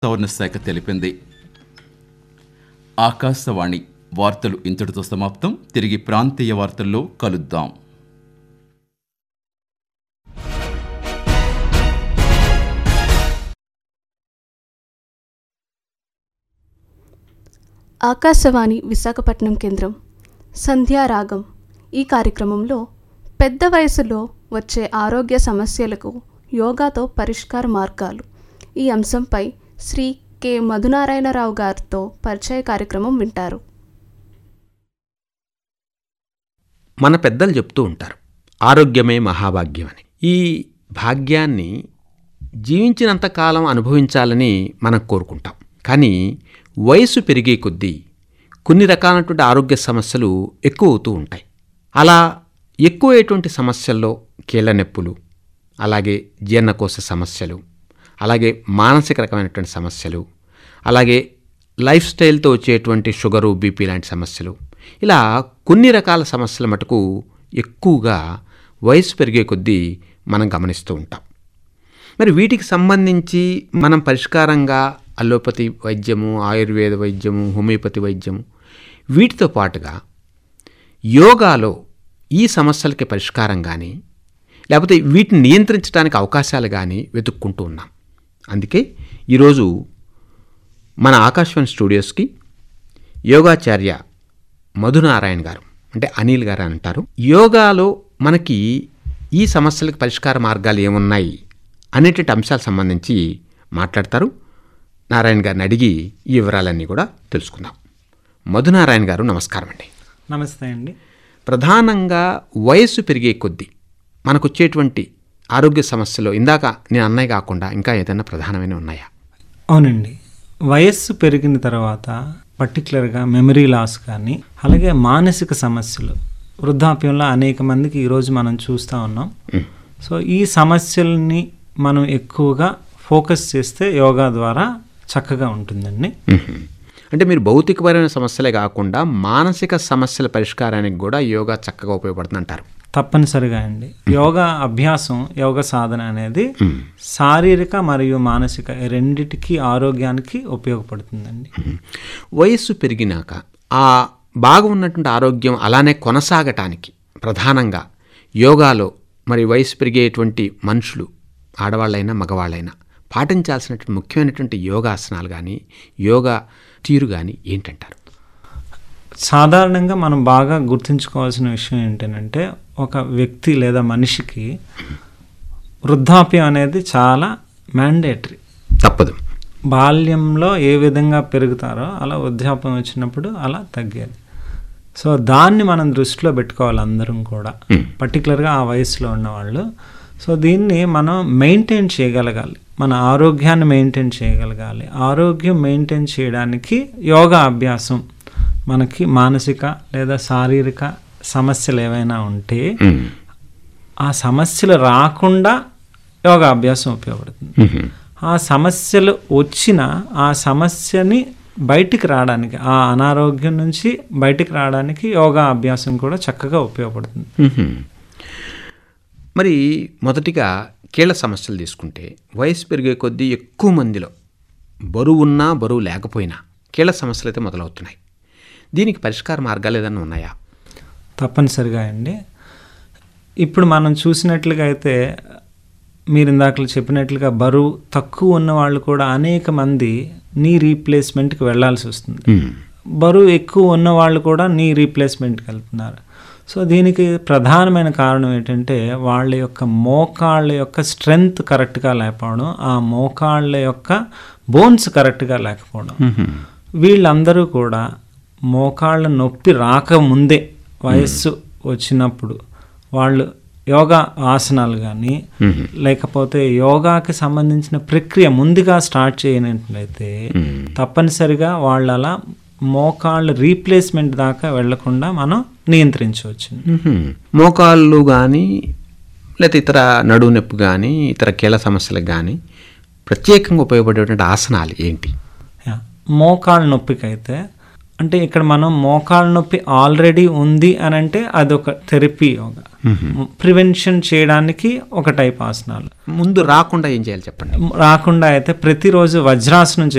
వాతావరణ శాఖ తెలిపింది ఆకాశవాణి వార్తలు ఇంతటితో సమాప్తం తిరిగి ప్రాంతీయ వార్తల్లో కలుద్దాం ఆకాశవాణి విశాఖపట్నం కేంద్రం సంధ్యారాగం ఈ కార్యక్రమంలో పెద్ద వయసులో వచ్చే ఆరోగ్య సమస్యలకు యోగాతో పరిష్కార మార్గాలు ఈ అంశంపై శ్రీ కె మధునారాయణరావు గారితో పరిచయ కార్యక్రమం వింటారు మన పెద్దలు చెప్తూ ఉంటారు ఆరోగ్యమే మహాభాగ్యం అని ఈ భాగ్యాన్ని జీవించినంత కాలం అనుభవించాలని మనం కోరుకుంటాం కానీ వయసు పెరిగే కొద్దీ కొన్ని రకాలైనటువంటి ఆరోగ్య సమస్యలు ఎక్కువ అవుతూ ఉంటాయి అలా ఎక్కువైనటువంటి సమస్యల్లో కీళ్ళ నొప్పులు అలాగే జీర్ణకోశ సమస్యలు అలాగే మానసిక రకమైనటువంటి సమస్యలు అలాగే లైఫ్ స్టైల్తో వచ్చేటువంటి షుగరు బీపీ లాంటి సమస్యలు ఇలా కొన్ని రకాల సమస్యల మటుకు ఎక్కువగా వయసు పెరిగే కొద్దీ మనం గమనిస్తూ ఉంటాం మరి వీటికి సంబంధించి మనం పరిష్కారంగా అలోపతి వైద్యము ఆయుర్వేద వైద్యము హోమియోపతి వైద్యము వీటితో పాటుగా యోగాలో ఈ సమస్యలకి పరిష్కారం కానీ లేకపోతే వీటిని నియంత్రించడానికి అవకాశాలు కానీ వెతుక్కుంటూ ఉన్నాం అందుకే ఈరోజు మన ఆకాశవాణి స్టూడియోస్కి యోగాచార్య మధునారాయణ గారు అంటే అనిల్ గారు అని అంటారు యోగాలో మనకి ఈ సమస్యలకు పరిష్కార మార్గాలు ఏమున్నాయి అనేటువంటి అంశాలకు సంబంధించి మాట్లాడతారు నారాయణ గారిని అడిగి ఈ వివరాలన్నీ కూడా తెలుసుకుందాం మధునారాయణ గారు నమస్కారం అండి నమస్తే అండి ప్రధానంగా వయస్సు పెరిగే కొద్దీ మనకు వచ్చేటువంటి ఆరోగ్య సమస్యలు ఇందాక నేను అన్నయ్య కాకుండా ఇంకా ఏదైనా ప్రధానమైన ఉన్నాయా అవునండి వయస్సు పెరిగిన తర్వాత పర్టికులర్గా మెమరీ లాస్ కానీ అలాగే మానసిక సమస్యలు వృద్ధాప్యంలో అనేక మందికి ఈరోజు మనం చూస్తూ ఉన్నాం సో ఈ సమస్యల్ని మనం ఎక్కువగా ఫోకస్ చేస్తే యోగా ద్వారా చక్కగా ఉంటుందండి మ్మ్. అంటే మీరు భౌతికపరమైన సమస్యలే కాకుండా మానసిక సమస్యల పరిష్కారానికి కూడా యోగా చక్కగా ఉపయోగపడుతుంది అంటారు తప్పనిసరిగా అండి యోగా అభ్యాసం యోగ సాధన అనేది శారీరక మరియు మానసిక ఈ రెండిటికి ఆరోగ్యానికి ఉపయోగపడుతుందండి మ్మ్. వయస్సు పెరిగినాక ఆ బాగా ఉన్నటువంటి ఆరోగ్యం అలానే కొనసాగటానికి ప్రధానంగా యోగాలో మరి వయసు పెరిగేటువంటి మనుషులు ఆడవాళ్ళైనా మగవాళ్ళైనా పాటించాల్సినటువంటి ముఖ్యమైనటువంటి యోగాసనాలు కానీ యోగా తీరు కానీ ఏంటంటారు సాధారణంగా మనం బాగా గుర్తుంచుకోవాల్సిన విషయం ఏంటంటే ఒక వ్యక్తి లేదా మనిషికి వృద్ధాప్యం అనేది చాలా మ్యాండేటరీ తప్పదు బాల్యంలో ఏ విధంగా పెరుగుతారో అలా వృద్ధాప్యం వచ్చినప్పుడు అలా తగ్గేది సో దాన్ని మనం దృష్టిలో పెట్టుకోవాలి అందరం కూడా పర్టికులర్గా ఆ వయసులో ఉన్నవాళ్ళు సో దీన్ని మనం మెయింటైన్ చేయగలగాలి మన ఆరోగ్యాన్ని మెయింటైన్ చేయగలగాలి ఆరోగ్యం మెయింటైన్ చేయడానికి యోగా అభ్యాసం మనకి మానసిక లేదా శారీరక సమస్యలు ఏవైనా ఉంటే మ్మ్. ఆ సమస్యలు రాకుండా యోగా అభ్యాసం ఉపయోగపడుతుంది మ్మ్. ఆ సమస్యలు వచ్చిన ఆ సమస్యని బయటికి రావడానికి ఆ అనారోగ్యం నుంచి బయటికి రావడానికి యోగా అభ్యాసం కూడా చక్కగా ఉపయోగపడుతుంది మ్మ్. మరి మొదటిగా కీళ్ళ సమస్యలు తీసుకుంటే వయసు పెరిగే కొద్దీ ఎక్కువ మందిలో బరువు ఉన్నా బరువు లేకపోయినా కీళ్ళ సమస్యలు అయితే మొదలవుతున్నాయి దీనికి పరిష్కార మార్గాలు ఏదైనా ఉన్నాయా తప్పనిసరిగా అండి ఇప్పుడు మనం చూసినట్లుగా అయితే మీరు ఇందాక చెప్పినట్లుగా బరువు తక్కువ ఉన్న వాళ్ళు కూడా అనేక మంది నీ రీప్లేస్మెంట్కి వెళ్ళాల్సి వస్తుంది మ్మ్. బరువు ఎక్కువ ఉన్న వాళ్ళు కూడా నీ రీప్లేస్మెంట్కి వెళ్తున్నారు సో దీనికి ప్రధానమైన కారణం ఏంటంటే వాళ్ళ యొక్క మోకాళ్ళ యొక్క స్ట్రెంగ్త్ కరెక్ట్గా లేకపోవడం ఆ మోకాళ్ళ యొక్క బోన్స్ కరెక్ట్గా లేకపోవడం మ్మ్. వీళ్ళందరూ కూడా మోకాళ్ళ నొప్పి రాకముందే వయస్సు వచ్చినప్పుడు వాళ్ళు యోగా ఆసనాలు కానీ మ్మ్. లేకపోతే యోగాకి సంబంధించిన ప్రక్రియ ముందుగా స్టార్ట్ చేయనట్లయితే మ్మ్. తప్పనిసరిగా వాళ్ళు అలా మోకాళ్ళు రీప్లేస్మెంట్ దాకా వెళ్లకుండా మనం నియంత్రించవచ్చు మ్మ్. మోకాళ్ళు కానీ లేకపోతే ఇతర నడువు నొప్పి కానీ ఇతర కీళ్ళ సమస్యలకు కానీ ప్రత్యేకంగా ఉపయోగపడేటువంటి ఆసనాలు ఏంటి యా. మోకాళ్ళ నొప్పికి అయితే అంటే ఇక్కడ మనం మోకాళ్ళ నొప్పి ఆల్రెడీ ఉంది అని అంటే అదొక థెరపీ యోగా ప్రివెన్షన్ చేయడానికి ఒక టైప్ ఆసనాలు ముందు రాకుండా ఏం చేయాలి చెప్పండి రాకుండా అయితే ప్రతిరోజు వజ్రాసనం